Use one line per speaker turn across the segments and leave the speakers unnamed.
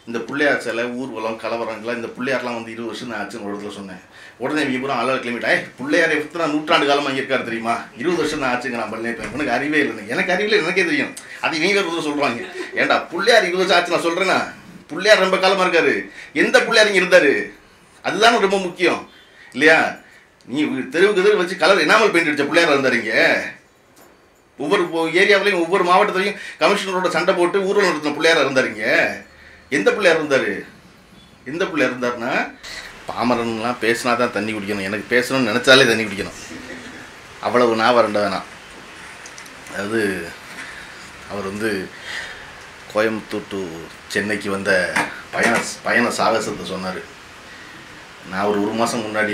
இந்த பிள்ளையார் சிலை ஊர்வலம் கலவரங்கள்லாம் இந்த பிள்ளையார்லாம் வந்து இருபது வருஷம் நான் ஆச்சுன்னு ஒரு இடத்துல சொன்னேன் உடனே இவங்க பூரா அலர் கிளம்பிட்டா பிள்ளையார் எத்தனை நூற்றாண்டு காலமாக இங்கே இருக்காரு தெரியுமா இருபது வருஷம் தான் ஆச்சுங்க நான் பண்ணேன் எனக்கு அறிவே இல்லை எனக்கு அறிவே இல்லை எனக்கே தெரியும் அது இவங்க வேறு ஒருத்தர் சொல்கிறாங்க ஏன்டா பிள்ளையார் இருபது வருஷம் ஆச்சு நான் சொல்கிறேன்னா பிள்ளையார் ரொம்ப காலமாக இருக்காரு எந்த பிள்ளையார் இங்கே இருந்தார் அதுதானே ரொம்ப முக்கியம் இல்லையா நீ தெருவுக்கு தெருவு வச்சு கலர் எனாமல் பெயிண்ட் அடிச்ச பிள்ளையார் இருந்தார் இங்கே ஒவ்வொரு ஏரியாவிலையும் ஒவ்வொரு மாவட்டத்திலையும் கமிஷனரோட சண்டை போட்டு ஊர்வலம் நடத்தின பிள்ளையார் இருந்தாருங்க எந்த பிள்ளையார் இருந்தார் எந்த பிள்ளையார் இருந்தாருன்னா பாமரன்லாம் பேசினா தான் தண்ணி குடிக்கணும் எனக்கு பேசணும்னு நினச்சாலே தண்ணி குடிக்கணும் அவ்வளவு நான் வரண்ட வேணாம் அதாவது அவர் வந்து கோயம்புத்தூர் டு சென்னைக்கு வந்த பயண பயண சாகசத்தை சொன்னார் நான் ஒரு ஒரு மாதம் முன்னாடி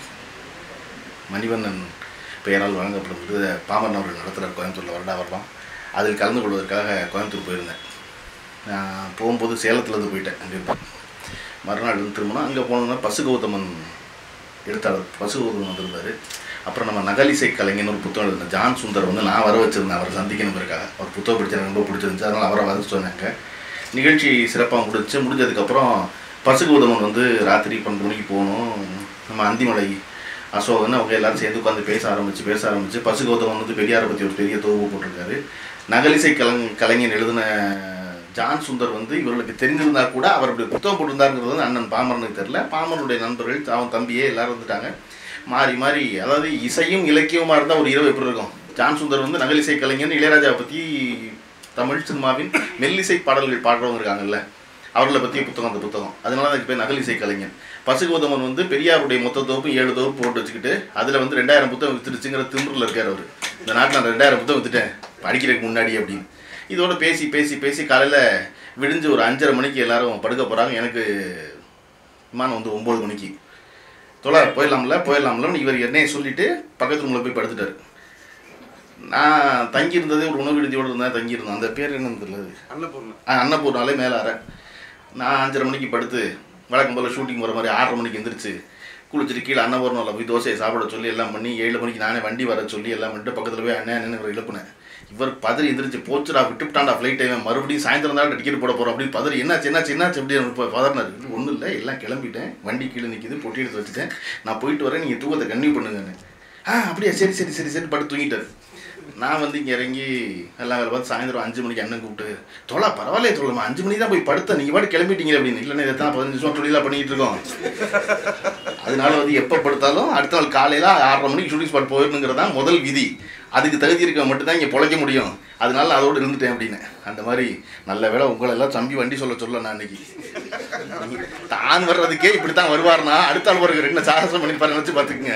மணிவண்ணன் பெயரால் வழங்கப்படும் விருது பாமரன் அவர்கள் நடத்துகிறார் கோயம்புத்தூரில் வருடா வருடம் அதில் கலந்து கொள்வதற்காக கோயம்புத்தூர் போயிருந்தேன் நான் போகும்போது சேலத்துலேருந்து போயிட்டேன் அங்கேருந்து மறுநாள் வந்து திரும்பினா அங்கே போனோம்னா பசு கௌதமன் எழுத்தாளர் பசு கௌதமன் வந்திருந்தார் அப்புறம் நம்ம நகலிசை கலைஞன் ஒரு புத்தகம் எழுதின ஜான் சுந்தர் வந்து நான் வர வச்சிருந்தேன் அவரை சந்திக்கணுங்கிறக்காக அவர் புத்தகம் படிச்சு எனக்கு ரொம்ப பிடிச்சிருந்துச்சு அதனால் அவரை வர சொன்னாங்க நிகழ்ச்சி சிறப்பாக முடிச்சு முடிஞ்சதுக்கப்புறம் பசு கௌதமன் வந்து ராத்திரி பன்னெண்டு மணிக்கு போகணும் நம்ம அந்திமலை அசோகன் அவங்க எல்லாரும் சேர்ந்து உட்காந்து பேச ஆரம்பிச்சு பேச ஆரம்பிச்சு பசு கௌதமன் வந்து பெரியாரை பற்றி ஒரு பெரிய தொகுப்பு போட்டிருக்காரு நகலிசை கலைஞ கலைஞன் எழுதின ஜான் சுந்தர் வந்து இவர்களுக்கு தெரிஞ்சிருந்தா கூட அவர் அப்படி புத்தகம் போட்டிருந்தாருங்கிறது வந்து அண்ணன் பாமரனுக்கு தெரியல பாமரனுடைய நண்பர்கள் அவன் தம்பியே எல்லாரும் வந்துட்டாங்க மாறி மாறி அதாவது இசையும் இலக்கியமாக இருந்தால் ஒரு இரவு எப்படி இருக்கும் ஜான் சுந்தர் வந்து நகலிசை கலைஞன் இளையராஜாவை பற்றி தமிழ் சினிமாவின் மெல்லிசை பாடல்கள் பாடுறவங்க இருக்காங்கல்ல அவர்களை பற்றிய புத்தகம் அந்த புத்தகம் அதனால அதுக்கு பேர் நகலிசை கலைஞன் பசுகோதமன் வந்து பெரியாருடைய மொத்த தொகுப்பு ஏழு தொகுப்பு போட்டு வச்சுக்கிட்டு அதில் வந்து ரெண்டாயிரம் புத்தகம் வித்துடுச்சுங்கிற திமிரில் இருக்கார் அவர் இந்த நாட்டில் நான் ரெண்டாயிரம் புத்தகம் வித்துட்டேன் படிக்கிறதுக்கு முன்னாடி அப்படின்னு இதோட பேசி பேசி பேசி காலையில் விடிஞ்சு ஒரு அஞ்சரை மணிக்கு எல்லாரும் படுக்க போகிறாங்க எனக்கு விமானம் வந்து ஒம்பது மணிக்கு தொலை போயிடலாம்ல போயிடலாம்ல இவர் என்னைய சொல்லிட்டு பக்கத்து ரூமில் போய் படுத்துட்டாரு நான் தங்கியிருந்ததே ஒரு உணவு விடுதியோடு இருந்தேன் தங்கியிருந்தேன் அந்த பேர் என்னன்னு தெரியல
அன்னபூர்ணா
ஆ, அன்னபூர்ணாலே மேலார நான் அஞ்சரை மணிக்கு படுத்து வழக்கம் போல் ஷூட்டிங் போகிற மாதிரி ஆறரை மணிக்கு எந்திரிச்சு குளிச்சுட்டு கீழே அன்னபூர்ணாவில் போய் தோசையை சாப்பிட சொல்லி எல்லாம் பண்ணி ஏழு மணிக்கு நானே வண்டி வர சொல்லி எல்லாம் பண்ணிட்டு பக்கத்தில் போய் அண்ணன் அண்ணன் இவர் எழுப்புனேன் இவர் பதறி எந்திரிச்சு போச்சுடா விட்டுவிட்டாண்டா ஃப்ளைட் டைம் மறுபடியும் சாயந்தரம் தான் டிக்கெட் போட போகிறோம் அப்படின்னு பதறி என்னாச்சு என்னாச்சு என்னாச்சு அப்படி இப்போ பதறினார் ஒன்றும் இல்லை எல்லாம் கிளம்பிட்டேன் வண்டி கீழே நிற்கிது பொட்டி எடுத்து வச்சுட்டேன் நான் போயிட்டு வரேன் நீங்கள் தூக்கத்தை கன்னியூ பண்ணுங்கன்னு ஆ அப்படியா சரி சரி சரி சரி படுத்து தூங்கிட்டார் நான் வந்து இங்கே இறங்கி எல்லாம் வேலை பார்த்து சாயந்தரம் அஞ்சு மணிக்கு அண்ணன் கூப்பிட்டு தொலை பரவாயில்லையே தொலைமா அஞ்சு மணிக்கு தான் போய் படுத்த நீங்கள் பாட்டு கிளம்பிட்டீங்க அப்படின்னு இல்லைன்னா இதை தான் பதினஞ்சு வருஷம் தொழிலாக பண்ணிகிட்டு இருக்கோம் அதனால வந்து எப்போ படுத்தாலும் அடுத்த நாள் காலையில் ஆறரை மணிக்கு ஷூட்டிங் ஸ்பாட் போயிடணுங்கிறது தான் முதல் விதி அதுக்கு தகுதி இருக்க மட்டும்தான் இங்கே பொழைக்க முடியும் அதனால அதோடு இருந்துட்டேன் அப்படின்னு அந்த மாதிரி நல்ல வேளை உங்களை எல்லாம் தம்பி வண்டி சொல்ல சொல்ல நான் இன்னைக்கு தான் வர்றதுக்கே இப்படி தான் வருவார்னா அடுத்த ஆள் ஒரு என்ன சாகசம் பண்ணியிருப்பாரு நினச்சி பார்த்துக்குங்க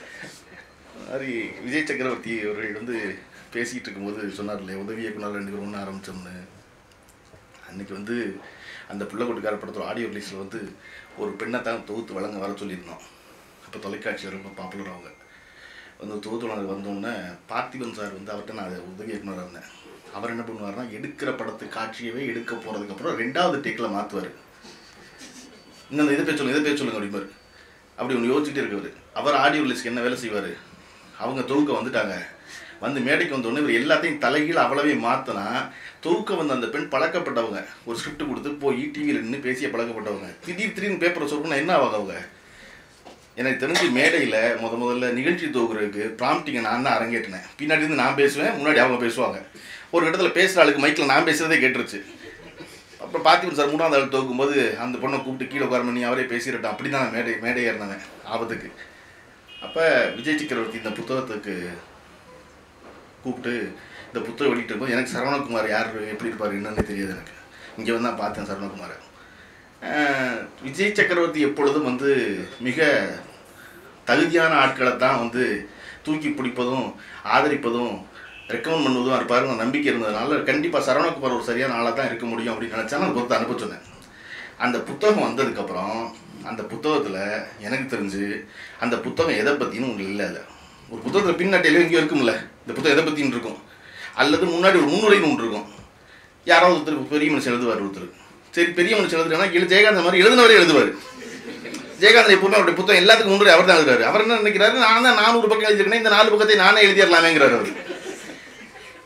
மாதிரி விஜய் சக்கரவர்த்தி அவர்கள் வந்து பேசிக்கிட்டு இருக்கும்போது சொன்னார் இல்லையா உதவி இயக்குனர் ரெண்டு பேரும் ஒன்று ஆரம்பித்தோம்னு அன்னைக்கு வந்து அந்த பிள்ளைக்கோட்டுக்கார படத்தோட ஆடியோ ரிலீஸில் வந்து ஒரு பெண்ணை தான் தொகுத்து வழங்க வர சொல்லியிருந்தோம் அப்போ தொலைக்காட்சி ரொம்ப பாப்புலர் அவங்க வந்து தொகுத்து வழங்க வந்தோடனே பார்த்திபன் சார் வந்து அவர்கிட்ட நான் உதவி இயக்குனராக இருந்தேன் அவர் என்ன பண்ணுவார்னா எடுக்கிற படத்து காட்சியவே எடுக்க போகிறதுக்கப்புறம் ரெண்டாவது டேக்கில் மாற்றுவார் இன்னும் இதை பேர் சொல்லுங்க இதை பேர் சொல்லுங்க அப்படிம்பாரு அப்படி ஒன்று யோசிச்சுட்டே இருக்கவர் அவர் ஆடியோ ரிலீஸ்க்கு என்ன வேலை செய்வார் அவங்க தொகுக்க வந்துட்டாங்க வந்து மேடைக்கு வந்தோடனே இவர் எல்லாத்தையும் தலைகீழ் அவ்வளவே மாற்றினா தொகுக்க வந்த அந்த பெண் பழக்கப்பட்டவங்க ஒரு ஸ்கிரிப்ட் கொடுத்து போய் டிவியில் நின்று பேசிய பழக்கப்பட்டவங்க திடீர் திடீர்னு பேப்பரை சொல்லணும்னா என்ன ஆவாங்க அவங்க எனக்கு தெரிஞ்சு மேடையில் முத முதல்ல நிகழ்ச்சி தொகுக்கிறதுக்கு ப்ராம்ப்டிங்கை நான் தான் அரங்கேற்றினேன் பின்னாடி இருந்து நான் பேசுவேன் முன்னாடி அவங்க பேசுவாங்க ஒரு இடத்துல பேசுகிற ஆளுக்கு மைக்கில் நான் பேசுகிறதே கேட்டுருச்சு அப்புறம் பார்த்திபன் சார் மூணாவது ஆள் தோக்கும்போது அந்த பொண்ணை கூப்பிட்டு கீழே உட்கார பண்ணி அவரே பேசிடட்டும் அப்படி தான் நான் மேடை மேடை ஏறினவன் ஆபத்துக்கு அப்போ விஜய் சக்கரவர்த்தி இந்த புத்தகத்துக்கு கூப்பிட்டு இந்த புத்தகம் வெளியிட்டு இருக்கும்போது எனக்கு சரவணகுமார் யார் எப்படி இருப்பார் என்னன்னு தெரியாது எனக்கு இங்கே வந்து தான் பார்த்தேன் சரவணகுமாரை அஹ் விஜய் சக்கரவர்த்தி எப்பொழுதும் வந்து மிக தகுதியான ஆட்களை தான் வந்து தூக்கி பிடிப்பதும் ஆதரிப்பதும் ரெக்கமெண்ட் பண்ணுவதும் இருப்பாரு நான் நம்பிக்கை இருந்ததுனால கண்டிப்பாக சரவணகுமார் ஒரு சரியான ஆளாக தான் இருக்க முடியும் அப்படின்னு நினச்சா நான் பொறுத்து அனுப்ப சொன்னேன் அந்த புத்தகம் வந்ததுக்கப்புறம் அந்த புத்தகத்தில் எனக்கு தெரிஞ்சு அந்த புத்தகம் எதை பற்றின்னு உங்களுக்கு இல்லை இல்லை ஒரு புத்தகத்தில் பின்னாட்டிலே எங்கேயும் இருக்கும்ல இந்த புத்தகம் எதை பற்றின்னு இருக்கும் அல்லது முன்னாடி ஒரு முன்னுரைன்னு ஒன்று இருக்கும் யாராவது ஒருத்தர் பெரிய மனுஷன் எழுதுவார் ஒருத்தர் சரி பெரிய மனுஷன் எழுதுறேன்னா எழு ஜெயகாந்தன் மாதிரி எழுதினவரே எழுதுவார் ஜெயகாந்தன் எப்பவுமே அவருடைய புத்தகம் எல்லாத்துக்கும் முன்னாடி அவர் தான் எழுதுறாரு அவர் என்ன நினைக்கிறாரு நான் தான் நானூறு பக்கம் எழுதியிருக்கேன் இந்த நாலு பக்கத்தை நானே எழுதிடலாமேங்கிறார் அவர்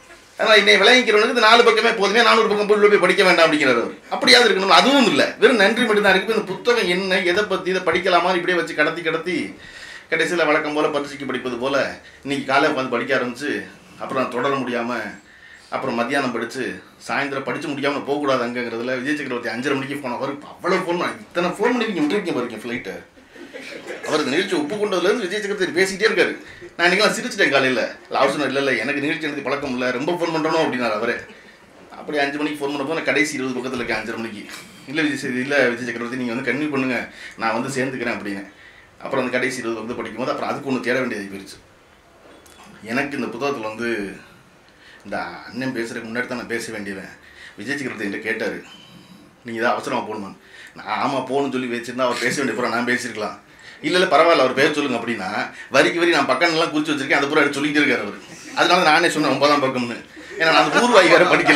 ஆனால் இன்னை விளைவிக்கிறவனுக்கு இந்த நாலு பக்கமே போதுமே நானூறு பக்கம் போய் உள்ள போய் படிக்க வேண்டாம் அப்படிங்கிறார் அவர் அப்படியாவது இருக்கணும் அதுவும் இல்லை வெறும் நன்றி மட்டும்தான் இருக்கு இந்த புத்தகம் என்ன எதை பற்றி இதை படிக்கலாமா இப்படியே வச்சு கடத்தி கடத்தி கடைசியில் வழக்கம் போல் பரீட்சைக்கு படிப்பது போல் இன்னைக்கு காலை உட்காந்து படிக்க ஆரம்பிச்சு அப்புறம் தொடர முடியாமல் அப்புறம் மத்தியானம் படித்து சாயந்தரம் படித்து முடியாமல் போகக்கூடாது அங்கங்கிறதுல விஜய் சக்கரவர்த்தி அஞ்சரை மணிக்கு ஃபோன் அவர் அவ்வளோ ஃபோன் இத்தனை ஃபோன் பண்ணி நீங்கள் விட்டுருக்கீங்க பாருங்க ஃப்ளைட்டை அவர் இந்த நிகழ்ச்சி ஒப்பு கொண்டதுலேருந்து விஜய் சக்கரவர்த்தி பேசிக்கிட்டே இருக்காரு நான் இன்னைக்கெல்லாம் சிரிச்சிட்டேன் காலையில் அவர் சொன்னார் இல்லை இல்லை எனக்கு நிகழ்ச்சி எனக்கு பழக்கம் இல்லை ரொம்ப ஃபோன் பண்ணுறணும் அப்படின்னாரு அவரே அப்படி அஞ்சு மணிக்கு ஃபோன் பண்ணப்போ நான் கடைசி இருபது பக்கத்தில் இருக்கேன் அஞ்சரை மணிக்கு இல்லை விஜய் சேது இல்லை விஜய் சக்கரவர்த்தி நீங்கள் வந்து கன்வியூ பண்ணுங்க நான் வந்து சேர்ந்துக்கிறேன் அப்படின்னு அப்புறம் அந்த கடைசி இருபது பக்கத்தை படிக்கும்போது அப்புறம் அதுக்கு ஒன்று தேட வேண்டியது போயிருச்சு எனக்கு இந்த புத்தகத்தில் வந்து இந்த அண்ணன் பேசுகிறதுக்கு முன்னாடி தான் நான் பேச வேண்டியவன் விஜய் சக்கரவர்த்தி என்கிட்ட கேட்டார் நீங்கள் தான் அவசரமாக போகணுமா நான் ஆமாம் போகணும்னு சொல்லி வச்சிருந்தா அவர் பேச வேண்டிய பூரா நான் பேசியிருக்கலாம் இல்லை இல்லை பரவாயில்ல அவர் பேர் சொல்லுங்க அப்படின்னா வரிக்கு வரி நான் பக்கம்லாம் குறிச்சு வச்சிருக்கேன் அதை பூரா எடுத்து சொல்லிட்டு இருக்காரு அவர் அதனால நானே சொன்னேன் ஒன்பதாம் பக்கம்னு ஏன்னா நான் அந்த ஊர்வாய் வேற படிக்கல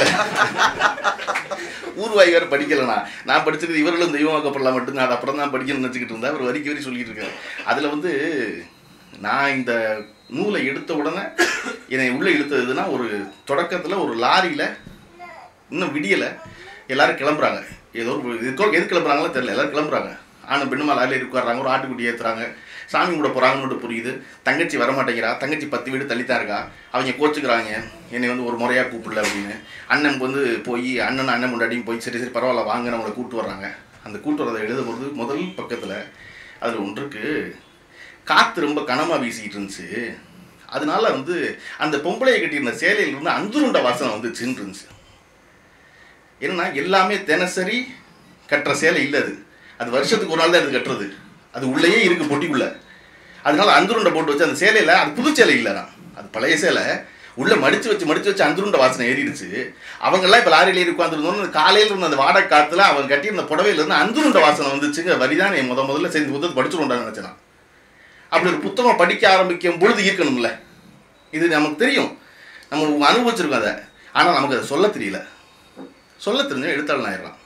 ஊர்வாய் வேற படிக்கலண்ணா நான் படிச்சது இவர்களும் தெய்வமாக்கப்படலாம் மட்டும்தான் அது அப்புறம் தான் படிக்கணும்னு நினச்சிக்கிட்டு இருந்தேன் அவர் வரிக்கு வரி சொல்லிட்டு இருக்காரு அதில் வந்து நான் இந்த நூலை எடுத்த உடனே என்னை உள்ளே இழுத்ததுன்னா ஒரு தொடக்கத்தில் ஒரு லாரியில் இன்னும் விடியலை எல்லாரும் கிளம்புறாங்க ஏதோ ஒரு இதுக்கோ எது கிளம்புறாங்களோ தெரியல எல்லாரும் கிளம்புறாங்க ஆணும் பெண்ணுமா லாரியில் உட்கார்றாங்க ஒரு ஆட்டுக்குட்டி ஏற்றுறாங்க சாமி கூட போகிறாங்கன்னு மட்டும் புரியுது தங்கச்சி வர மாட்டேங்கிறா தங்கச்சி பத்து வீடு தள்ளித்தான் இருக்கா அவங்க கோச்சுக்கிறாங்க என்னை வந்து ஒரு முறையாக கூப்பிடல அப்படின்னு அண்ணன் வந்து போய் அண்ணன் அண்ணன் முன்னாடியும் போய் சரி சரி பரவாயில்ல வாங்க நம்மளை கூப்பிட்டு வர்றாங்க அந்த கூட்டு வரதை எழுதும்போது முதல் பக்கத்தில் அதில் ஒன்றுக்கு காற்று ரொம்ப கனமாக வீசிக்கிட்டு இருந்துச்சு அதனால வந்து அந்த பொம்பளையை கட்டியிருந்த சேலையில இருந்து அந்துருண்ட வாசனை வந்துச்சுன்னு இருந்துச்சு என்னன்னா எல்லாமே தினசரி கட்டுற சேலை இல்லை அது அது வருஷத்துக்கு ஒரு நாள் தான் எடுத்து கட்டுறது அது உள்ளேயே இருக்கு பொட்டிக்குள்ள அதனால அந்துருண்டை போட்டு வச்சு அந்த சேலையில அது புது சேலை இல்லைனா அது பழைய சேலை உள்ள மடிச்சு வச்சு மடிச்சு வச்சு அந்துருண்ட வாசனை ஏறிடுச்சு அவங்கெல்லாம் இப்போ லாரியில் ஏறி உட்காந்துருந்தோம் காலையில் இருந்த அந்த வாடகை காத்துல அவங்க கட்டியிருந்த புடவையில இருந்து அந்துருண்ட வாசனை வந்துச்சுங்க வரிதான் என் முத முதல்ல சரி இந்த புத்தகத்தை படிச்சுருண்டான்னு நினைச்சேன் நான். அப்படி ஒரு புத்தகம் படிக்க ஆரம்பிக்கும் பொழுது இருக்கணும்ல இது நமக்கு தெரியும் நம்ம அனுபவிச்சிருக்கோம் அதை ஆனால் நமக்கு அதை சொல்ல தெரியல சொல்ல தெரிஞ்ச எழுத்தாளன் ஆயிடலாம்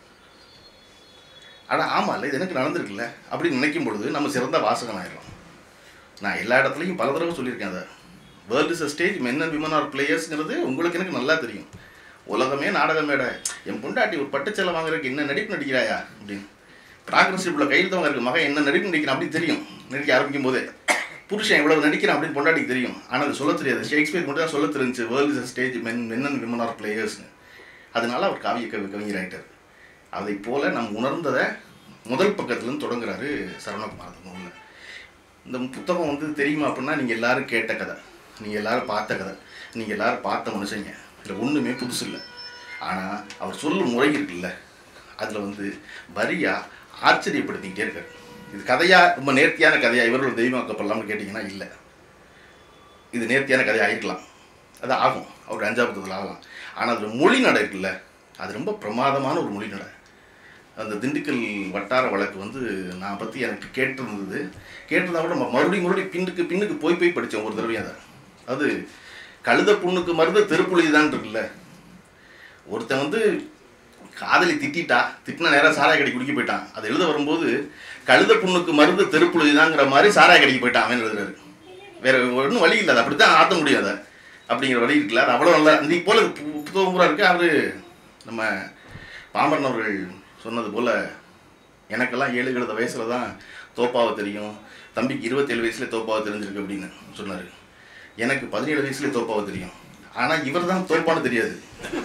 ஆனால் ஆமாம்ல இது எனக்கு நடந்திருக்குல்ல அப்படின்னு நினைக்கும் பொழுது நம்ம சிறந்த வாசகன் ஆயிடலாம் நான் எல்லா இடத்துலையும் பல தடவை சொல்லியிருக்கேன் அதை world is a stage men and women are பிளேயர்ஸ்ங்கிறது உங்களுக்கு எனக்கு நல்லா தெரியும் உலகமே நாடக மேடை என் பொண்டாட்டி ஒரு பட்டுச்சேலை வாங்குறதுக்கு என்ன நடிப்பு நடிக்கிறாயா அப்படின்னு ப்ராக்ரஸிப்பில் கையில் வாங்குறதுக்கு மகன் என்ன நடிப்பு நடிக்கிறான் அப்படின்னு தெரியும் நடிக்க ஆரம்பிக்கும் போதே புருஷன் எவ்வளவு நடிக்கிறான் அப்படின்னு பொண்டாட்டிக்கு தெரியும் ஆனால் அது சொல்ல தெரியாது ஷேக்ஸ்பியர் மட்டும் தான் சொல்ல தெரிஞ்சு world is a stage men men and women are பிளேயர்ஸ்னு அதனால அவர் காவிய கவி கவிஞராயிட்டார் அதை போல நம் உணர்ந்ததை முதல் பக்கத்துலேருந்து தொடங்குறாரு சரவணகுமார் அந்த நூலில் இந்த புத்தகம் வந்து தெரியுமா அப்படின்னா நீங்கள் எல்லாரும் கேட்ட கதை நீங்கள் எல்லாரும் பார்த்த கதை நீங்கள் எல்லாரும் பார்த்த மனுஷங்க இதில் ஒன்றுமே புதுசு இல்லை ஆனால் அவர் சொல்லும் முறை இருக்குல்ல அதில் வந்து வரியா ஆச்சரியப்படுத்திக்கிட்டே இருக்காரு இது கதையா ரொம்ப நேர்த்தியான கதையா இவர்கள் தெய்வமாக்கப்படலாம்னு கேட்டிங்கன்னா இல்லை இது நேர்த்தியான கதையாக இருக்கலாம் அது ஆகும் அவர் அஞ்சாவது புத்தகத்தில் ஆகலாம் ஆனால் அதில் மொழி நடை இருக்குல்ல அது ரொம்ப பிரமாதமான ஒரு மொழி நடை அந்த திண்டுக்கல் வட்டார வழக்கு வந்து நான் பற்றி எனக்கு கேட்டிருந்தது கேட்டதை விட ம- மறுபடியும் மறுபடியும் பின்னுக்கு பின்னுக்கு போய் போய் படித்தேன் ஒரு தடவை அதை அது கழுத புண்ணுக்கு மருந்து தெருப்புழுதி தான் இருக்குல்ல ஒருத்தன் வந்து காதலி திட்டிட்டா திட்டின நேரம் சாராய கடைக்கு குடிக்க போயிட்டான் அது எழுத வரும்போது கழுத புண்ணுக்கு மருந்து தெருப்புழுதிதாங்கிற மாதிரி சாராய கடைக்கு போயிட்டான் அவன் எழுதுறாரு வேற ஒன்றும் வழி இல்லை அது அப்படி தான் ஆற்ற முடியும் அதை அப்படிங்கிற வழி இருக்குல்ல அது அவ்வளோ நல்லா இந்த போல பு- புத்தகம் பூரா இருக்கு அவரு நம்ம பாமரன் அவர்கள் சொன்னது போல எனக்கெல்லாம் ஏழு எழுத வயசுல தான் தோப்பாவை தெரியும் தம்பிக்கு இருபத்தேழு வயசுல தோப்பாவை தெரிஞ்சிருக்கு அப்படின்னு சொன்னார் எனக்கு பதினேழு வயசுல தோப்பாவை தெரியும் ஆனால் இவர் தான் தோப்பான்னு தெரியாது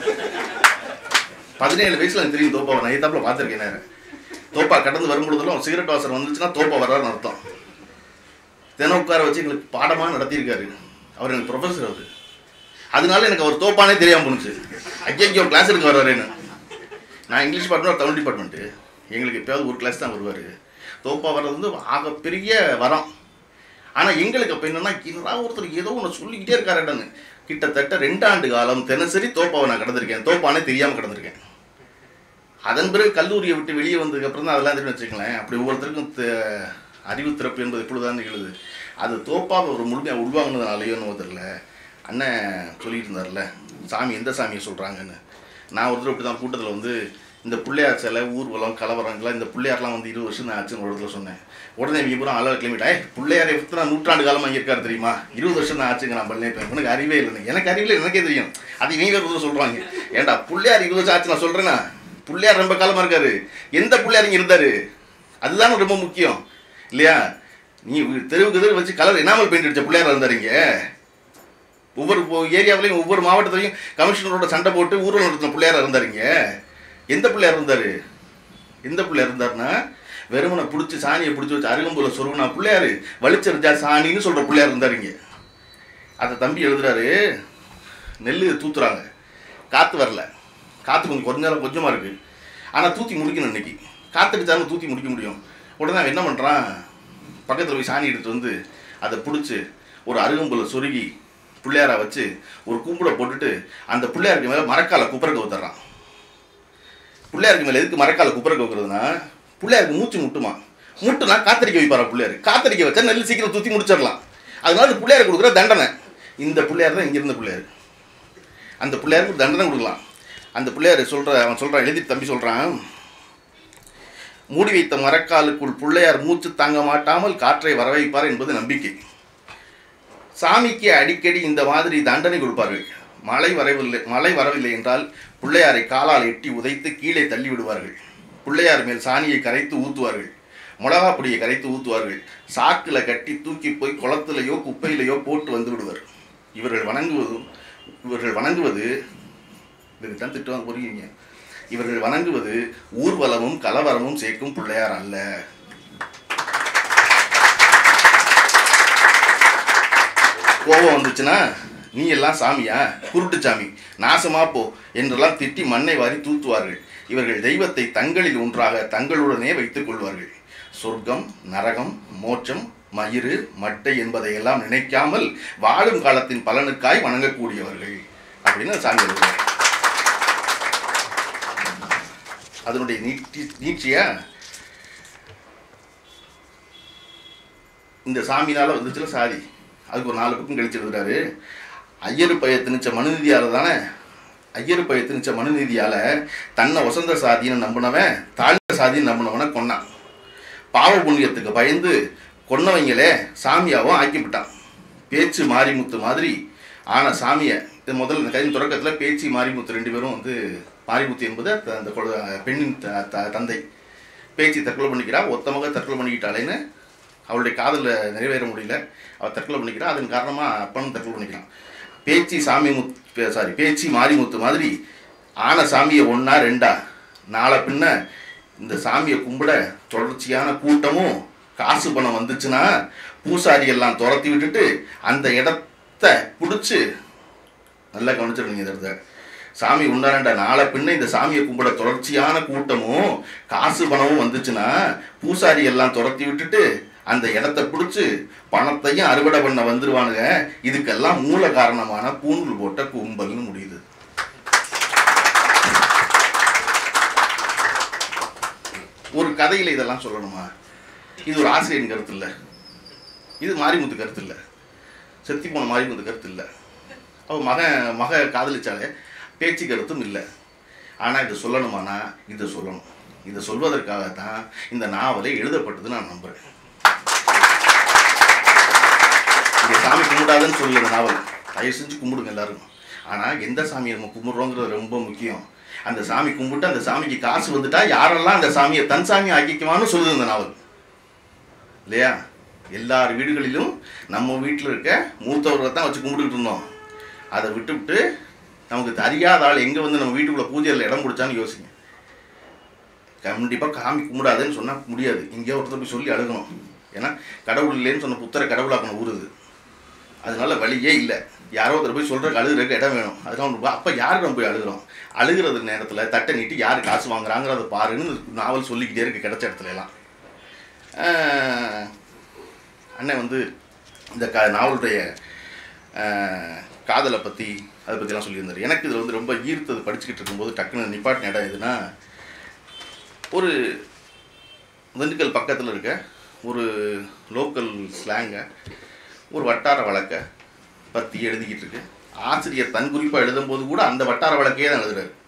பதினேழு வயசுல எனக்கு தெரியும் தோப்பாவை நான் எதாப்புல பார்த்துருக்கேன் நேரம் தோப்பா கடந்து வரும்பொழுதெல்லாம் சிகரெட் வாசர் வந்துச்சுன்னா தோப்பா வர்றாருன்னு அர்த்தம் தினம் உட்கார வச்சு எங்களுக்கு பாடமாக நடத்தியிருக்காரு அவர் எனக்கு ப்ரொஃபஸர் அவர் அதனால எனக்கு அவர் தோப்பானே தெரியாமல் போணுச்சு ஐயோ கிளாஸ் எடுக்க வர்றாருன்னு நான் இங்கிலீஷ் டிபார்ட்மெண்ட் தமிழ் டிபார்ட்மெண்ட்டு எங்களுக்கு எப்பயாவது ஒரு கிளாஸ் தான் வருவார் தோப்பா வர்றது வந்து ஆகப்பெரிய வரம் ஆனால் எங்களுக்கு அப்போ என்னன்னா என்னடா ஒருத்தர் ஏதோ ஒன்று சொல்லிக்கிட்டே இருக்காருன்னு கிட்டத்தட்ட ரெண்டு ஆண்டு காலம் தினசரி தோப்பாவை நான் கடந்திருக்கேன் தோப்பானே தெரியாமல் கடந்திருக்கேன் அதன் பிறகு கல்லூரியை விட்டு வெளியே வந்ததுக்கு அப்புறம் தான் அதெல்லாம் தெரியும் வச்சுக்கங்களேன் அப்படி ஒவ்வொருத்தருக்கும் த- அறிவு திறப்பு என்பது இப்பொழுதுதான் நிகழுது அது தோப்பாக ஒரு முழுமையாக உள்வாங்கினதுனாலையோ என்னவோ தெரியல அண்ணன் சொல்லிட்டு இருந்தார்ல சாமி எந்த சாமியை சொல்கிறாங்கன்னு நான் ஒருத்தர் இப்படி தான் கூட்டத்தில் வந்து இந்த பிள்ளையார் சிலை ஊர்வலம் கலவரங்கள்லாம் இந்த பிள்ளையார்லாம் வந்து இருபது வருஷம் தான் ஆச்சுன்னு ஒரு இடத்துல சொன்னேன் உடனே இவங்க பூரா அலர் கிளம்பிட்டா ஏய் பிள்ளையார் எத்தனை நூற்றாண்டு காலமாக இங்கே இருக்காரு தெரியுமா இருபது வருஷம் தான் ஆச்சுங்க நான் பண்ணேன் எனக்கு அறிவே இல்லை எனக்கு அறிவே இல்லை எனக்கே தெரியும் அது இவங்க ஒரு சொல்கிறாங்க ஏன்டா பிள்ளையார் இருபது வருஷம் ஆச்சு நான் சொல்கிறேன்னா பிள்ளையார் ரொம்ப காலமாக இருக்காரு எந்த பிள்ளையார் இங்கே இருந்தார் அதுதானே ரொம்ப முக்கியம் இல்லையா நீ தெருவுக்கு தெரு வச்சு கலர் எனாமல் பெயிண்ட் அடிச்ச பிள்ளையார் இருந்தார் இங்கே ஒவ்வொரு போ- ஏரியாவிலையும் ஒவ்வொரு மாவட்டத்திலையும் கமிஷனரோட சண்டை போட்டு ஊர்வலம் நடத்தின பிள்ளையார் இருந்தாருங்க எந்த பிள்ளையார் இருந்தார் எந்த பிள்ளையார் இருந்தாருன்னா வெறுமனை பிடிச்சி சாணியை பிடிச்சி வச்சு அருகம்புல சொருகுனா பிள்ளையார் வலிச்சரிஞ்சா சாணின்னு சொல்கிற பிள்ளையார் இருந்தாருங்க அதை தம்பி எழுதுறாரு நெல் தூத்துறாங்க காற்று வரல காற்று கொஞ்சம் குறைஞ்சாலும் கொஞ்சமாக இருக்குது ஆனால் தூத்தி முடிக்கணும் இன்னைக்கு காற்றடிச்சாலும் தூத்தி முடிக்க முடியும் உடனே அவன் என்ன பண்ணுறான் பக்கத்தில் போய் சாணி எடுத்துட்டு வந்து அதை பிடிச்சி ஒரு அருகம்புல சொருகி பிள்ளையாரா வச்சு ஒரு கும்பிட போட்டுட்டு அந்த பிள்ளையாருக்கு மேலே மரக்கால குப்புறக்க ஊத்துறான் பிள்ளையாருக்கு மேலே எதுக்கு மரக்கால குப்புறக்க வைக்கிறதுனா பிள்ளையாருக்கு மூச்சு முட்டுமா முட்டுனா காத்தடிக்க வைப்பாரா பிள்ளையார் காத்தடிக்க வச்சா நெல் சீக்கிரம் தூத்தி முடிச்சிடலாம் அதனால அது பிள்ளையாருக்கு கொடுக்குற தண்டனை இந்த பிள்ளையார் தான் இங்கே இருந்த பிள்ளையார் அந்த பிள்ளையாருக்கு ஒரு தண்டனை கொடுக்கலாம் அந்த பிள்ளையார் சொல்கிற அவன் சொல்கிறான் எழுதி தம்பி சொல்கிறான் மூடி வைத்த மரக்காலுக்குள் பிள்ளையார் மூச்சு தாங்க மாட்டாமல் காற்றை வரவைப்பார் என்பது நம்பிக்கை சாமிக்கு அடிக்கடி இந்த மாதிரி தண்டனை கொடுப்பார்கள் மழை வரவில்லை மழை வரவில்லை என்றால் பிள்ளையாரை காலால் எட்டி உதைத்து கீழே தள்ளி விடுவார்கள் பிள்ளையார் மேல் சாணியை கரைத்து ஊற்றுவார்கள் மிளகா பொடியை கரைத்து ஊற்றுவார்கள் சாக்கில் கட்டி தூக்கி போய் குளத்திலேயோ குப்பையிலேயோ போட்டு வந்து விடுவர் இவர்கள் வணங்குவதும் இவர்கள் வணங்குவது இதுக்கு தான் திட்டுவாங்க புரியுங்க இவர்கள் வணங்குவது ஊர்வலமும் கலவரமும் சேர்க்கும் பிள்ளையார் அல்ல கோபம் வந்துச்சுன்னா நீ எல்லாம் சாமியா குருட்டு சாமி நாசமா போ என்றெல்லாம் திட்டி மண்ணை வாரி தூத்துவார்கள் இவர்கள் தெய்வத்தை தங்களில் ஒன்றாக தங்களுடனே வைத்துக் கொள்வார்கள் சொர்க்கம் நரகம் மோட்சம் மயிறு மட்டை என்பதையெல்லாம் நினைக்காமல் வாழும் காலத்தின் பலனுக்காய் வணங்கக்கூடியவர்கள் அப்படின்னு சாமி எழுதுவார் அதனுடைய நீட்டி நீட்சியா இந்த சாமினால வந்துச்சுல சாதி அதுக்கு ஒரு நாலு பக்கம் கழிச்சு எழுதுறாரு ஐயரு பைய திணிச்ச மனுநீதியால தானே ஐயரு பைய திணிச்ச மனுநீதியால தன்னை வசந்த சாதின்னு நம்பினவன் தாழ்ந்த சாதின்னு நம்பினவனை கொன்னான் பாவ புண்ணியத்துக்கு பயந்து கொன்னவங்களே சாமியாவும் ஆக்கிவிட்டான் பேச்சு மாரிமுத்து மாதிரி ஆன சாமியை இது முதல்ல இந்த கதையின் தொடக்கத்தில் பேச்சு மாரிமுத்து ரெண்டு பேரும் வந்து மாரிமுத்து என்பது த- அந்த குழ- பெண்ணின் த- த- தந்தை பேச்சு தற்கொலை பண்ணிக்கிறா ஒத்த மக தற்கொலை பண்ணிக்கிட்டாளேன்னு அவளுடைய காதல நிறைவேற முடியல அவள் தற்கொலை பண்ணிக்கிறா அதன் காரணமாக அப்பனும் தற்கொலை பண்ணிக்கிறான் பேச்சு சாமி முத்து சாரி பேச்சு மாரிமுத்து மாதிரி ஆன சாமியை ஒன்றா ரெண்டா நாளை பின்ன இந்த சாமியை கும்பிட தொடர்ச்சியான கூட்டமும் காசு பணம் வந்துச்சுன்னா பூசாரி எல்லாம் துரத்தி விட்டுட்டு அந்த இடத்த பிடிச்சி நல்லா கவனிச்சிருந்தீங்க இந்த இடத்த சாமி உண்டாரண்டா நாளை பின்ன இந்த சாமியை கும்பிட தொடர்ச்சியான கூட்டமும் காசு பணமும் வந்துச்சுன்னா பூசாரி எல்லாம் துரத்தி விட்டுட்டு அந்த இடத்த பிடிச்சி பணத்தையும் அறுவடை பண்ண வந்துருவானுங்க இதுக்கெல்லாம் மூல காரணமான பூணூல் போட்ட கும்பல்னு முடியுது ஒரு கதையில இதெல்லாம் சொல்லணுமா இது ஒரு ஆசிரியரின் கருத்து இல்லை இது மாரிமுத்து கருத்து இல்லை செத்தி போன மாரிமுத்து கருத்து இல்லை அவ மகன் மக காதலிச்சாலே பேச்சு கருத்தும் இல்லை ஆனால் இதை சொல்லணுமானா இதை சொல்லணும் இதை சொல்வதற்காகத்தான் இந்த நாவலை எழுதப்பட்டது நான் நம்புகிறேன் இங்கே சாமி கும்பிடாதுன்னு சொல்லி இந்த நாவல் தயவு செஞ்சு கும்பிடுங்க எல்லாரும் ஆனால் எந்த சாமியை நம்ம கும்பிட்றோங்கிறது ரொம்ப முக்கியம் அந்த சாமி கும்பிட்டு அந்த சாமிக்கு காசு வந்துட்டா யாரெல்லாம் அந்த சாமியை தன் சாமி ஆக்கிக்குவான்னு சொல்லுது இந்த நாவல் இல்லையா எல்லார் வீடுகளிலும் நம்ம வீட்டில் இருக்க மூத்தவர்களை தான் வச்சு கும்பிட்டுக்கிட்டு இருந்தோம் அதை விட்டுவிட்டு நமக்கு அறியாத ஆள் எங்கே வந்து நம்ம வீட்டுக்குள்ளே பூஜையில் இடம் பிடிச்சான்னு யோசிங்க கண்டிப்பாக காமி கும்பிடாதுன்னு சொன்னால் முடியாது எங்கேயோ ஒருத்தர் போய் சொல்லி அழுகணும் ஏன்னா கடவுள் இல்லைன்னு சொன்ன புத்தரை கடவுளாக்கணும் ஊருது அதனால வழியே இல்லை யாரோ ஒருத்தர் போய் சொல்கிறக்கு அழுகிறதுக்கு இடம் வேணும் அதனால அப்போ யார் நம்ம போய் அழுகிறோம் அழுகிறது நேரத்தில் தட்டை நீட்டி யார் காசு வாங்குறாங்கிறத பாருன்னு நாவல் சொல்லிக்கிட்டே இருக்கு கிடைச்ச இடத்துல எல்லாம் ஆஹ், அண்ணன் வந்து இந்த க நாவலுடைய ஆஹ், காதலை பற்றி அதை பற்றிலாம் சொல்லியிருந்தார் எனக்கு இதில் வந்து ரொம்ப ஈர்த்தது படிச்சுக்கிட்டு இருக்கும்போது டக்குன்னு நிப்பாட்டின இடம் எதுனா ஒரு திண்டுக்கல் பக்கத்தில் இருக்க ஒரு லோக்கல் ஸ்லாங்கை ஒரு வட்டார வழக்கை பற்றி எழுதிக்கிட்டு இருக்கு ஆசிரியர் தன் குறிப்பாக எழுதும்போது கூட அந்த வட்டார வழக்கையே தான் எழுதுறாரு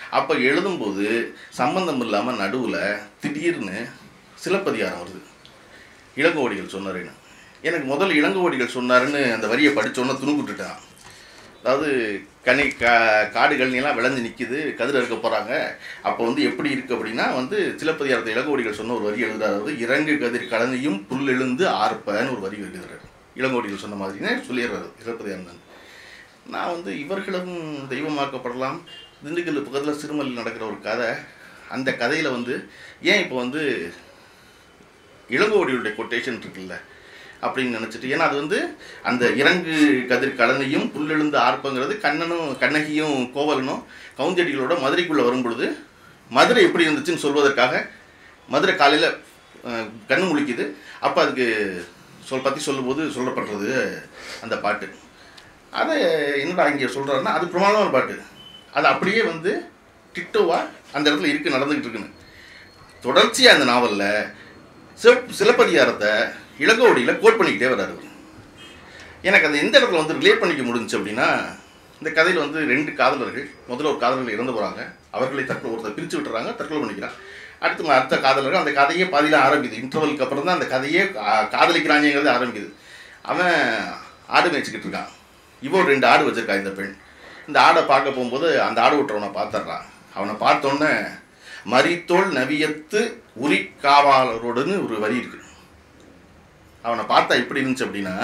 அப்போ எழுதும்போது சம்பந்தம் இல்லாமல் நடுவில் திடீர்னு சிலப்பதிகாரம் வருது இளங்கோவடிகள் சொன்னாருன்னு எனக்கு முதல்ல இளங்கோவடிகள் சொன்னாருன்னு அந்த வரியை படித்தோன்னே துணுக்குட்டுட்டேன் அதாவது கனி கா காடுகள் எல்லாம் விளைஞ்சு நிற்கிது கதிர் அறுக்க போகிறாங்க அப்போ வந்து எப்படி இருக்குது அப்படின்னா வந்து சிலப்பதிகாரத்தை இளங்கோவடிகள் சொன்ன ஒரு வரி எழுதுறாரு அதாவது இறங்கு கதிர் கலனையும் புல் எழுந்து ஆர்ப்பன்னு ஒரு வரி எழுதுறாரு இளங்கோவடிகள் சொன்ன மாதிரினே சொல்லிடுறாரு சிலப்பதிகாரம் தான் நான் வந்து இவர்களும் தெய்வமாக்கப்படலாம் திண்டுக்கல் பக்கத்தில் சிறுமலையில் நடக்கிற ஒரு கதை அந்த கதையில் வந்து ஏன் இப்போ வந்து இளங்கோவடிகளுடைய கொட்டேஷன் இருக்குல்ல அப்படின்னு நினச்சிட்டு ஏன்னா அது வந்து அந்த இறங்கு கதிர் கலனையும் புல்லெழுந்து ஆர்ப்பங்கிறது கண்ணனும் கண்ணகியும் கோவலனும் கவுந்தடிகளோட மதுரைக்குள்ளே வரும் பொழுது மதுரை எப்படி இருந்துச்சுன்னு சொல்வதற்காக மதுரை காலையில் கண்ணு முழிக்குது அப்போ அதுக்கு சொல் பற்றி சொல்லும்போது சொல்லப்படுறது அந்த பாட்டு அதை என்னடா இங்கே சொல்கிறாருன்னா அது பிரமாதமான பாட்டு அது அப்படியே வந்து டிட்டோவாக அந்த இடத்துல இருக்கு நடந்துக்கிட்டு இருக்குன்னு தொடர்ச்சியாக அந்த நாவலில் சிவப் சிலப்பதிகாரத்தை இளங்கோவடியில் கோட் பண்ணிக்கிட்டே வர்றாரு அவரு. எனக்கு அந்த எந்த இடத்துல வந்து ரிலேட் பண்ணிக்க முடிஞ்சுச்சு அப்படின்னா இந்த கதையில் வந்து ரெண்டு காதலர்கள் முதல்ல ஒரு காதலர்கள் இறந்து போகிறாங்க அவர்களை தற்கொலை ஒருத்தர் பிரித்து விட்டுறாங்க தற்கொலை பண்ணிக்கிறான் அடுத்து அடுத்த காதலர்கள் அந்த கதையே பாதியில் ஆரம்பிக்குது இன்டர்வலுக்கு அப்புறம் தான் அந்த கதையே கா- காதலிக்கிறாங்கிறது ஆரம்பிக்குது அவன் ஆடு மேய்ச்சிக்கிட்டு இருக்கான் இவன் ஒரு ரெண்டு ஆடு வச்சிருக்கான் இந்த பெண் இந்த ஆடை பார்க்க போகும்போது அந்த ஆடு விட்டுறவனை பார்த்துட்றான் அவனை பார்த்தோன்னே மரித்தோள் நவியத்து உரி காவாளரோடுன்னு ஒரு வரி இருக்கு அவனை பார்த்தா எப்படி இருந்துச்சு அப்படின்னா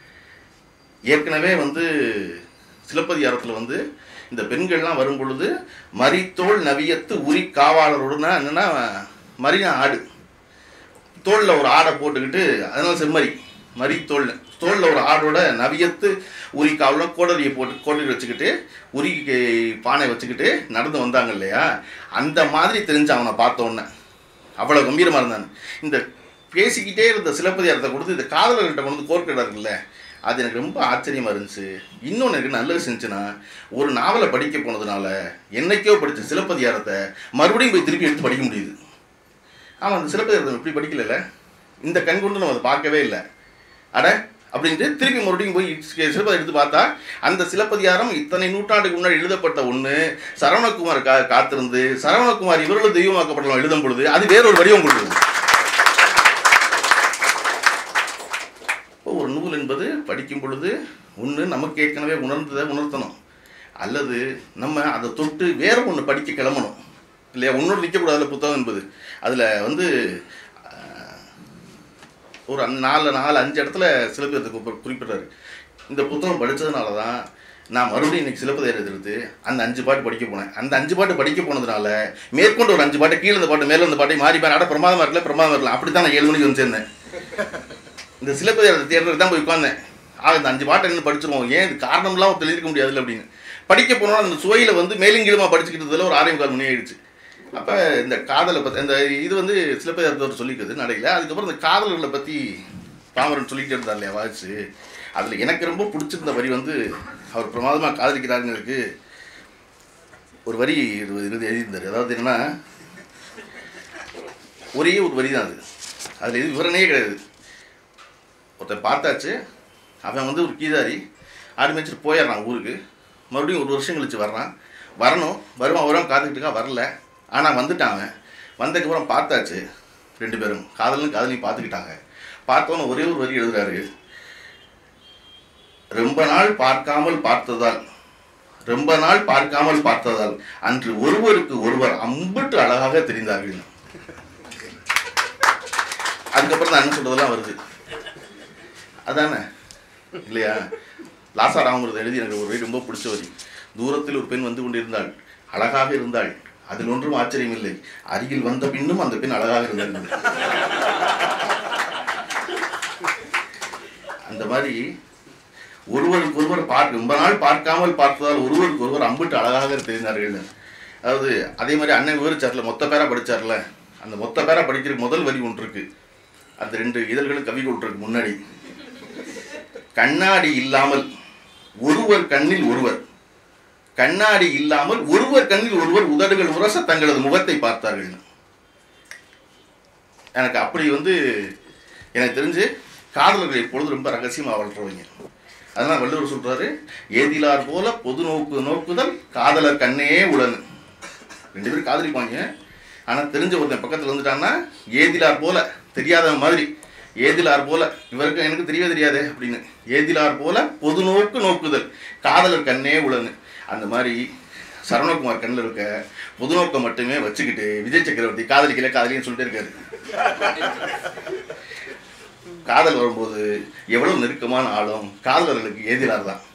ஏற்கனவே வந்து சிலப்பதிகாரத்தில் வந்து இந்த பெண்கள்லாம் வரும் பொழுது மரித்தோள் நவியத்து உரி காவாளரோடுனா என்னன்னா மரினா ஆடு தோளில் ஒரு ஆடை போட்டுக்கிட்டு அதனால செம்மறி மரி தோல் தோளில் ஒரு ஆடோட நவியத்து உரி காவலம் கோடரியை போட்டு கோடரி வச்சுக்கிட்டு உரி பானை வச்சுக்கிட்டு நடந்து வந்தாங்க இல்லையா அந்த மாதிரி தெரிஞ்சு அவனை பார்த்த உடனே அவ்வளோ கம்பீரமாக இருந்தான் இந்த பேசிக்கிட்டே இருந்த சிலப்பதிகாரத்தை கொடுத்து இந்த காதலர்கள்ட்ட கொண்டு வந்து கோர்க்கிட இருக்குல்ல அது எனக்கு ரொம்ப ஆச்சரியமாக இருந்துச்சு இன்னொன்று எனக்கு நல்லது செஞ்சுன்னா ஒரு நாவலை படிக்க போனதுனால என்னைக்கோ படித்த சிலப்பதிகாரத்தை மறுபடியும் போய் திருப்பி எடுத்து படிக்க முடியுது அவன் அந்த சிலப்பதிகாரத்தை இப்படி படிக்கல இந்த கண் கொண்டு நம்ம அதை பார்க்கவே இல்லை அட அப்படின்ட்டு திருப்பி மறுபடியும் போய் சிலப்பதிகாரம் எடுத்து பார்த்தா அந்த சிலப்பதிகாரம் இத்தனை நூற்றாண்டுக்கு முன்னாடி எழுதப்பட்ட ஒன்று சரவணகுமார் கா காத்திருந்து சரவணகுமார் இவர்களும் தெய்வமாக்கப்படலாம் எழுதும் பொழுது அது வேறொரு வடிவம் கொடுக்குது இப்போ ஒரு நூல் என்பது படிக்கும் பொழுது ஒன்று நமக்கு ஏற்கனவே உணர்ந்ததை உணர்த்தணும் அல்லது நம்ம அதை தொட்டு வேற ஒன்று படிக்க கிளம்பணும் இல்லையா ஒன்னோடு நிற்கக்கூடாதுல புத்தகம் என்பது அதில் வந்து அஹ், ஒரு அஞ்சு- நாலு நாலு அஞ்சு இடத்துல சிலப்பதிகாரத்தை குறி- குறிப்பிடுறாரு இந்த புத்தகம் படித்ததுனால தான் நான் மறுபடியும் இன்னைக்கு சிலப்பதிகாரம் எடுத்து அந்த அஞ்சு பாட்டு படிக்க போனேன் அந்த அஞ்சு பாட்டு படிக்க போனதுனால மேற்கொண்டு ஒரு அஞ்சு பாட்டு கீழே இந்த பாட்டு மேலே இந்த பாட்டை மாறி பாரு அட பிரமாதமாக இருக்கல பிரமாதமாக இருக்கலாம் அப்படி தான் நான் ஏழு மணிக்கு வந்து சேர்ந்தேன் இந்த சிலப்பதிகாரத்தை தேடுறதுக்கு தான் போய் உட்காந்தேன் ஆ இந்த அஞ்சு பாட்டை என்ன படிச்சிருவோம் ஏன் இது காரணம்லாம் தெளிவிக்க முடியாதுல்ல அப்படின்னு படிக்க போனோம் அந்த சுவையில் வந்து மேலுங்கீழமாக படிச்சுக்கிட்டதுல ஒரு ஆறே கால் மணி ஆயிடுச்சு அப்போ இந்த காதலை பற்றி இந்த இது வந்து சிலப்பதிகாரத்தோட சொல்லிக்கிறது நடையில் அதுக்கப்புறம் இந்த காதலர்களை பற்றி பாமரன் சொல்லிக்கிட்டே இருந்தார் இல்லையா வாய்ச்சு அதில் எனக்கு ரொம்ப பிடிச்சிருந்த வரி வந்து அவர் பிரமாதமாக காதலிக்கிறாருங்கிறதுக்கு ஒரு வரி இது இது எழுதியிருந்தார் அதாவது என்னன்னா ஒரே ஒரு வரி தான் அது அதில் இது விவரணையே கிடையாது ஒருத்தன் பார்த்தாச்சு அவன் வந்து ஒரு கீதாரி ஆடு மேய்ச்சிட்டு போயிடுறான் ஊருக்கு மறுபடியும் ஒரு வருஷம் கழிச்சு வர்றான் வரணும் வருவான் வருவான் காத்துக்கிட்டு இருக்கா வரல ஆனால் வந்துட்டான் அவன் வந்ததுக்கப்புறம் பார்த்தாச்சு ரெண்டு பேரும் காதலும் காதலையும் பார்த்துக்கிட்டாங்க பார்த்தோன்னு ஒரே ஒரு வரி எழுதுறாரு ரொம்ப நாள் பார்க்காமல் பார்த்ததால் ரொம்ப நாள் பார்க்காமல் பார்த்ததால் அன்று ஒருவருக்கு ஒருவர் அம்பிட்டு அழகாக தெரிந்தார்கள் அதுக்கப்புறம் தான் என்ன சொல்றதெல்லாம் வருது அதானே இல்லையா லாசா ராமகிருத எழுதி எனக்கு ஒரு வரி ரொம்ப பிடிச்ச வரி தூரத்தில் ஒரு பெண் வந்து கொண்டிருந்தாள் அழகாக இருந்தாள் அதில் ஒன்றும் ஆச்சரியம் இல்லை அருகில் வந்த பின்னும் அந்த பெண் அழகாக இருந்தாள் அந்த மாதிரி ஒருவருக்கு ஒருவர் பார்க்க ரொம்ப நாள் பார்க்காமல் பார்த்ததால் ஒருவருக்கு ஒருவர் அம்பிட்டு அழகாக தெரிந்தார்கள் அதாவது அதே மாதிரி அண்ணன் விவரிச்சார்ல மொத்த பேரா படிச்சார்ல அந்த மொத்த பேரா படிக்கிற முதல் வரி ஒன்று இருக்கு அந்த ரெண்டு இதழ்களும் கவி இருக்கு முன்னாடி கண்ணாடி இல்லாமல் ஒருவர் கண்ணில் ஒருவர் கண்ணாடி இல்லாமல் ஒருவர் கண்ணில் ஒருவர் உதடுகள் உரச தங்களது முகத்தை பார்த்தார்கள் எனக்கு அப்படி வந்து எனக்கு தெரிஞ்சு காதலர்கள் எப்பொழுது ரொம்ப ரகசியமாக வளர்றவங்க அதனால் வள்ளுவர் சொல்றாரு ஏதிலார் போல பொது நோக்கு நோக்குதல் காதலர் கண்ணே உளன் ரெண்டு பேரும் காதலிப்பாங்க ஆனால் தெரிஞ்ச ஒருத்தன் பக்கத்தில் வந்துட்டான்னா ஏதிலார் போல தெரியாதவன் மாதிரி ஏதிலார் போல இவருக்கு எனக்கு தெரியவே தெரியாதே அப்படின்னு ஏதிலார் போல பொது நோக்கு நோக்குதல் காதலர் கண்ணே உளன்னு அந்த மாதிரி சரவணகுமார் கண்ணில் இருக்க பொது நோக்கம் மட்டுமே வச்சுக்கிட்டு விஜய் சக்கரவர்த்தி காதலிக்கல காதலின்னு சொல்லிட்டே இருக்காரு காதல் வரும்போது எவ்வளவு நெருக்கமான ஆளும் காதலர்களுக்கு எதிராக தான்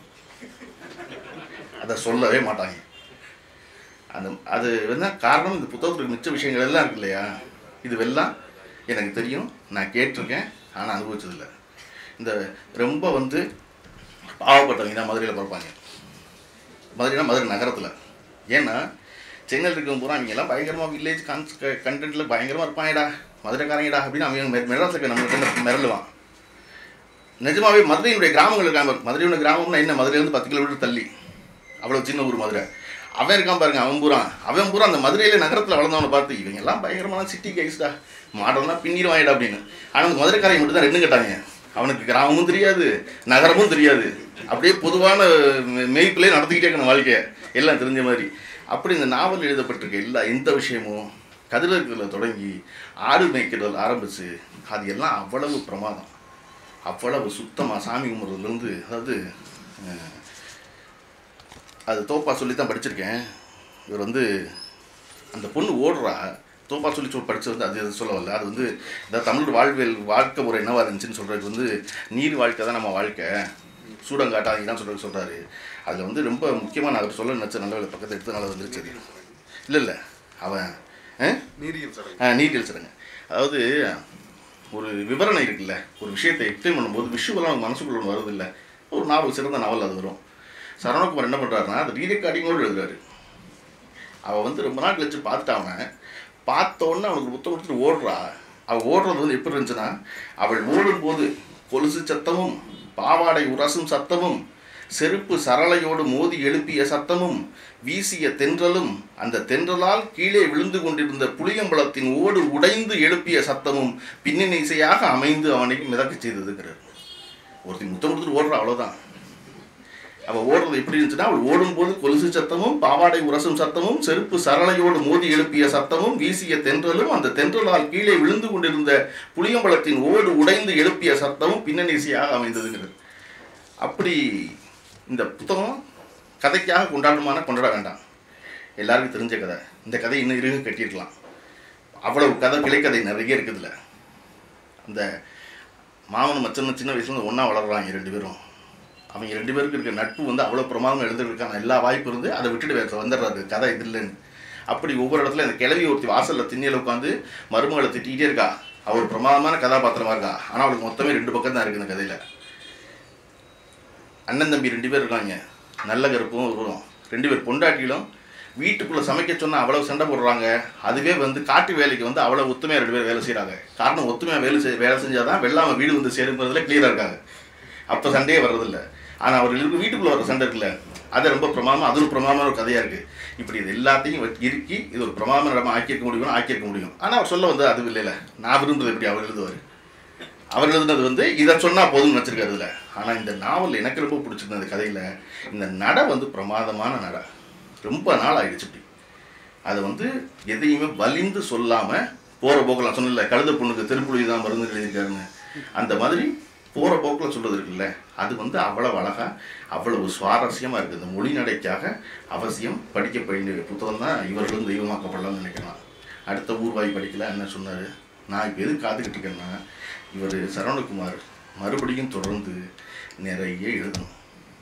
அதை சொல்லவே மாட்டாங்க அந்த அது என்ன காரணம் இந்த புத்தகத்துக்கு மிச்ச விஷயங்கள் எல்லாம் இருக்கு இல்லையா இதுவெல்லாம் எனக்கு தெரியும் நான் கேட்டிருக்கேன் ஆனால் அனுபவிச்சதில்லை இந்த ரொம்ப வந்து பாவப்பட்டவங்க தான் மதுரையில் பிறப்பாங்க மதுரைனா மதுரை நகரத்தில் ஏன்னா சென்னையில் இருக்கும் பூரா அவங்க எல்லாம் பயங்கரமாக வில்லேஜ் கான்ஸ் கண்டென்ட்டில் பயங்கரமாக இருப்பாங்கடா மதுரைக்காரங்கடா அப்படின்னு அவங்க மெ- மெட்ராஸுக்கு நம்மளுக்கு மிரளுவான் நிஜமாவே மதுரையினுடைய கிராமங்கள் இருக்காங்க மதுரையோட கிராமம்னா என்ன மதுரையிலேருந்து பத்து கிலோமீட்டர் தள்ளி அவ்வளோ சின்ன ஊர் மதுரை அவன் இருக்கான் பாருங்க அவன் பூரா அவன் பூரா அந்த மதுரையில நகரத்தில் வளர்ந்தவனை பார்த்து இவங்க எல்லாம் பயங்கரமான சிட்டி கைஸ்டா மாடர்னா பின்னிடுவாங்கடா அப்படின்னு ஆனால் அந்த மதுரைக்காரங்க மட்டும் தான் ரெண்டும் கேட்டாங்க அவனுக்கு கிராமமும் தெரியாது நகரமும் தெரியாது அப்படியே பொதுவான மெ- மேய்ப்பிலே நடத்திக்கிட்டே இருக்கணும் வாழ்க்கையை எல்லாம் தெரிஞ்ச மாதிரி அப்படி இந்த நாவல் எழுதப்பட்டிருக்க எல்லா எந்த விஷயமும் கதிரத்தில் தொடங்கி ஆடு மேய்க்கிறதுல ஆரம்பித்து அது எல்லாம் அவ்வளவு பிரமாதம் அவ்வளவு சுத்தமாக சாமி கும்பிட்றதுலேருந்து அதாவது அஹ், அது தோப்பா சொல்லி தான் படிச்சிருக்கேன் இவர் வந்து அந்த பொண்ணு ஓடுறா தோப்பா சொல்லி சொல் படிச்சது வந்து அது எதுவும் சொல்ல வரல அது வந்து இந்த தமிழ் வாழ்வியல் வாழ்க்கை முறை என்னவா இருந்துச்சுன்னு சொல்கிறது வந்து நீர் வாழ்க்கை தான் நம்ம வாழ்க்கை சூடங்காட்டாதீங்க தான் சொல்கிறது சொல்கிறாரு அதில் வந்து ரொம்ப முக்கியமான அவர் சொல்ல நினச்ச நல்ல வேலை பக்கத்தை எடுத்தனால வந்துருச்சு அது இல்லை இல்லை அவன் ஆ
நீரியல் சடங்கு
ஆ நீட்டியல் சடங்கு அதாவது ஒரு விவரணை இருக்குல்ல ஒரு விஷயத்தை எக்ஸ்பிளைன் பண்ணும்போது விஷுவலாக அவங்க மனசுக்குள்ள ஒன்று வருது இல்லை ஒரு நாவல் சிறந்த நாவல் அது வரும் சரவணகுமார் என்ன பண்ணுறாருன்னா அது ரீரெக்கார்டிங்கோடு எழுதுறாரு அவள் வந்து ரொம்ப நாள் கழிச்சு பார்த்துட்டா அவனை பார்த்த உடனே அவனுக்கு புத்தகம் கொடுத்துட்டு ஓடுறா அவள் ஓடுறது வந்து எப்படி இருந்துச்சுன்னா அவள் ஓடும்போது கொலுசு சத்தமும் பாவாடை உரசும் சத்தமும் செருப்பு சரளையோடு மோதி எழுப்பிய சத்தமும் வீசிய தென்றலும் அந்த தென்றலால் கீழே விழுந்து கொண்டிருந்த புளியம்பழத்தின் ஓடு உடைந்து எழுப்பிய சத்தமும் பின்னணி இசையாக அமைந்து அவனை மிதக்கச் செய்ததுங்கிறார் ஒருத்தி முத்தம் கொடுத்துட்டு ஓடுறா அவ்வளோதான் அவள் ஓடுறது எப்படி இருந்துச்சுன்னா அவள் ஓடும்போது கொலுசு சத்தமும் பாவாடை உரசும் சத்தமும் செருப்பு சரளையோடு மோதி எழுப்பிய சத்தமும் வீசிய தென்றலும் அந்த தென்றலால் கீழே விழுந்து கொண்டிருந்த புளியம்பழத்தின் ஓடு உடைந்து எழுப்பிய சத்தமும் பின்னணி இசையாக அமைந்ததுங்கிறது அப்படி இந்த புத்தகம் கதைக்காக கொண்டாடுமான கொண்டாட வேண்டாம் எல்லாருக்கும் தெரிஞ்ச கதை இந்த கதை இன்னும் இருக கட்டியிருக்கலாம் அவ்வளவு கதை கிளைக்கதை நிறைய இருக்குதுல்ல அந்த மாமனும் மச்சனும் சின்ன வயசுல ஒன்றா வளர்றாங்க ரெண்டு பேரும் அவங்க ரெண்டு பேருக்கு இருக்க நட்பு வந்து அவ்வளோ பிரமாதம் எழுதுறதுக்கான எல்லா வாய்ப்பு இருந்து அதை விட்டுட்டு வேற வந்துடுறாரு கதை இது இல்லைன்னு அப்படி ஒவ்வொரு இடத்துல இந்த கிளவி ஒருத்தி வாசலில் திண்ணையில் உட்காந்து மருமகளை திட்டிகிட்டே இருக்கா அவள் பிரமாதமான கதாபாத்திரமா இருக்கா ஆனால் அவளுக்கு மொத்தமே ரெண்டு பக்கம் தான் இருக்குது இந்த கதையில் அண்ணன் தம்பி ரெண்டு பேர் இருக்காங்க நல்ல கருப்பும் வரும் ரெண்டு பேர் பொண்டாட்டிகளும் வீட்டுக்குள்ளே சமைக்க சொன்னால் அவ்வளவு சண்டை போடுறாங்க அதுவே வந்து காட்டு வேலைக்கு வந்து அவ்வளோ ஒத்துமையாக ரெண்டு பேர் வேலை செய்கிறாங்க காரணம் ஒத்துமையாக வேலை செய் வேலை செஞ்சால் தான் வெள்ளாமல் வீடு வந்து சேருங்கிறதுல கிளியராக இருக்காங்க அப்போ சண்டையே வர்றதில்ல ஆனால் அவர்களுக்கு வீட்டுக்குள்ளே வர சண்டை இருக்குல்ல அது ரொம்ப பிரமாதம் அது ஒரு பிரமாதமான ஒரு கதையாக இருக்குது இப்படி இது எல்லாத்தையும் வச்சு இறுக்கி இது ஒரு பிரமாதமான இடமா ஆக்கியிருக்க முடியும்னு ஆக்கியிருக்க முடியும் ஆனால் அவர் சொல்ல வந்து அது இல்லைல்ல நான் விரும்புறது எப்படி அவர் எழுதுவார் அவர் எழுதுனது வந்து இதை சொன்னால் போதும்னு வச்சிருக்காரு இதில் ஆனால் இந்த நாவல் எனக்கு ரொம்ப பிடிச்சிருந்தது இந்த கதையில் இந்த நடை வந்து பிரமாதமான நடை ரொம்ப நாள் ஆயிடுச்சு இப்படி அதை வந்து எதையுமே வலிந்து சொல்லாமல் போகிற போக்கில் நான் சொன்னல கழுத பொண்ணுக்கு திருப்புளி தான் மருந்து எழுதியிருக்காருன்னு அந்த மாதிரி போகிற போக்கில் சொல்கிறது இருக்குல்ல அது வந்து அவ்வளவு அழகாக அவ்வளவு சுவாரஸ்யமாக இருக்குது இந்த மொழி நடைக்காக அவசியம் படிக்க வேண்டிய புத்தகம் தான் இவர்களும் தெய்வமாக்கப்படலாம்னு நினைக்கலாம் அடுத்த ஊர்வாய் படிக்கல என்ன சொன்னார் நான் இப்போ எது காத்துக்கிட்டு இருக்கேன்னா இவர் சரவணகுமார் மறுபடியும் தொடர்ந்து நிறைய எழுதணும்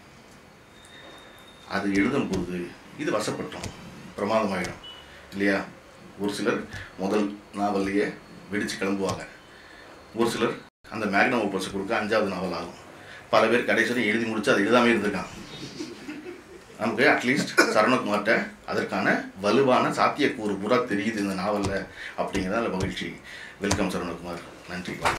அது எழுதும்போது இது வசப்பட்டோம் பிரமாதமாயிடும் இல்லையா ஒரு சிலர் முதல் நாவல்லையே வெடிச்சு கிளம்புவாங்க ஒரு சிலர் அந்த மேக்னம் ஓப்பர்ஸ் கொடுக்க அஞ்சாவது நாவல் ஆகும் பல பேர் கடைசியில் எழுதி முடிச்சு அது எழுதாமே இருந்திருக்கான் நமக்கு அட்லீஸ்ட் சரவணகுமார்கிட்ட அதற்கான வலுவான சாத்தியக்கூறு பூரா தெரியுது இந்த நாவலில் அப்படிங்கிறதால மகிழ்ச்சி வெல்கம் சரவணகுமார் நன்றி